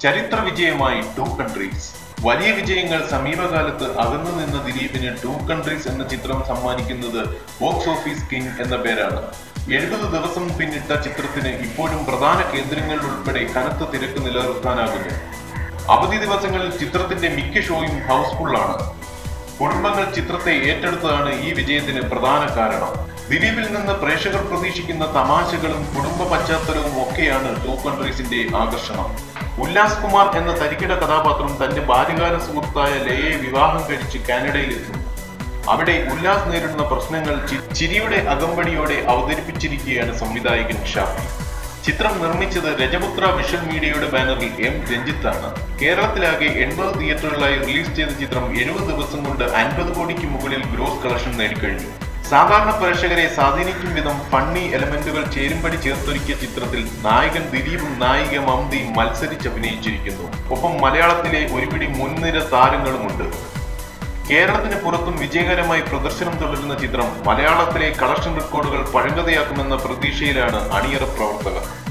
ചരിത്ര വിജയമായി two countries വലിയ വിജയങ്ങൾ സമീപകാലത്ത് അകന്നു നിന്ന ദിലീപിന് ടു കൺട്രീസ് എന്ന ചിത്രം സമ്മാനിക്കുന്നത് ബോക്സ് ഓഫീസ് കിങ് എന്ന പേരാണ് എഴുപത് ദിവസം പിന്നിട്ട ചിത്രത്തിന് ഇപ്പോഴും പ്രധാന കേന്ദ്രങ്ങളിൽ ഉൾപ്പെടെ കനത്ത തിരക്ക് നിലനിർത്താനാകുന്നു അവധി ദിവസങ്ങളിൽ ചിത്രത്തിന്റെ മിക്ക ഷോയും ഹൗസ്ഫുള്ളാണ് കുടുംബങ്ങൾ ചിത്രത്തെ ഏറ്റെടുത്തതാണ് ഈ വിജയത്തിന് പ്രധാന കാരണം ദിലീപിൽ നിന്ന് പ്രേക്ഷകർ പ്രതീക്ഷിക്കുന്ന തമാശകളും കുടുംബ പശ്ചാത്തലവും ഒക്കെയാണ് ടു കൺട്രീസിന്റെ ആകർഷണം ഉല്ലാസ് കുമാർ എന്ന തരികിട കഥാപാത്രം തന്റെ ബാല്യകാല സുഹൃത്തായ ലയയെ വിവാഹം കഴിച്ച് കാനഡയിലെത്തും അവിടെ ഉല്ലാസ് നേരിടുന്ന പ്രശ്നങ്ങൾ ചി- ചിരിയുടെ അകമ്പടിയോടെ അവതരിപ്പിച്ചിരിക്കുകയാണ് സംവിധായകൻ ഷാഫി ചിത്രം നിർമ്മിച്ചത് രജപുത്ര വിഷ്വൽ മീഡിയയുടെ ബാനറിൽ എം രഞ്ജിത്താണ് കേരളത്തിലാകെ എൺപത് തിയേറ്ററുകളായി റിലീസ് ചെയ്ത ചിത്രം എഴുപത് ദിവസം കൊണ്ട് അൻപത് കോടിക്ക് മുകളിൽ ഗ്രോസ് കളക്ഷൻ നേടിക്കഴിഞ്ഞു സാധാരണ പ്രേക്ഷകരെ സ്വാധീനിക്കും വിധം ഫണ്ണി എലമെന്റുകൾ ചേരുംപടി ചേർത്തൊരുക്കിയ ചിത്രത്തിൽ നായകൻ ദിലീപും നായിക മമതയും മത്സരിച്ചഭിനയിച്ചിരിക്കുന്നു ഒപ്പം മലയാളത്തിലെ ഒരുപിടി മുൻനിര താരങ്ങളുമുണ്ട് കേരളത്തിന് പുറത്തും വിജയകരമായി പ്രദർശനം തുടരുന്ന ചിത്രം മലയാളത്തിലെ കളക്ഷൻ റെക്കോർഡുകൾ പഴങ്കതയാക്കുമെന്ന പ്രതീക്ഷയിലാണ് അണിയറ പ്രവർത്തകർ